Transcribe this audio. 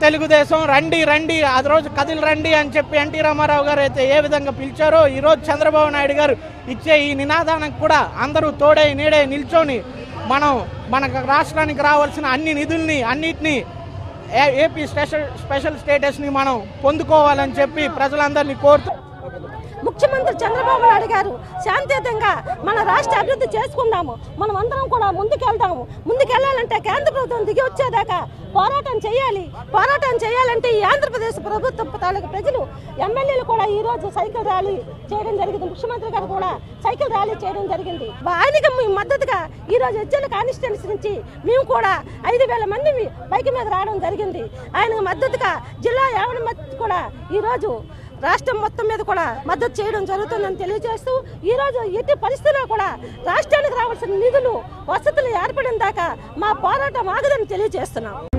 తెలుగుదేశం రండి రండి ఆ రోజు కదిలి రండి అని చెప్పి ఎన్టీ రామారావు గారు అయితే ఏ విధంగా పిలిచారో ఈ రోజు చంద్రబాబు నాయుడు గారు ఇచ్చే ఈ నినాదానికి కూడా అందరూ తోడే నీడే నిల్చొని మనం మన రాష్ట్రానికి రావాల్సిన అన్ని నిధుల్ని అన్నిటినీ ఏ- ఏపీ స్పెషల్ స్పెషల్ స్టేటస్ని మనం పొందుకోవాలని చెప్పి ప్రజలందరినీ కోరుతూ ముఖ్యమంత్రి చంద్రబాబు నాయుడు గారు శాంతియుతంగా మన రాష్ట్ర అభివృద్ధి చేసుకుందాము మనం అందరం కూడా ముందుకెళ్దాము ముందుకెళ్లాలంటే కేంద్ర ప్రభుత్వం దిగి వచ్చేదాకా పోరాటం చేయాలి పోరాటం చేయాలంటే ఈ ఆంధ్రప్రదేశ్ ప్రభుత్వం తాలూకు ప్రజలు ఎమ్మెల్యేలు కూడా ఈ రోజు సైకిల్ ర్యాలీ చేయడం జరిగింది ముఖ్యమంత్రి గారు కూడా సైకిల్ ర్యాలీ చేయడం జరిగింది ఆయనకి మీ మద్దతుగా ఈ రోజు హెచ్ఎల్ కాన్స్టిట్యున్సీ నుంచి మేము కూడా ఐదు వేల మంది బైక్ మీద రావడం జరిగింది ఆయనకు మద్దతుగా జిల్లా యావన మద్దతు కూడా ఈ రోజు రాష్ట్రం మొత్తం మీద కూడా మద్దతు చేయడం జరుగుతుందని తెలియజేస్తూ ఈ రోజు ఎట్టి పరిస్థితుల్లో కూడా రాష్ట్రానికి రావాల్సిన నిధులు వసతులు ఏర్పడిన దాకా మా పోరాటం ఆగదని తెలియజేస్తున్నాం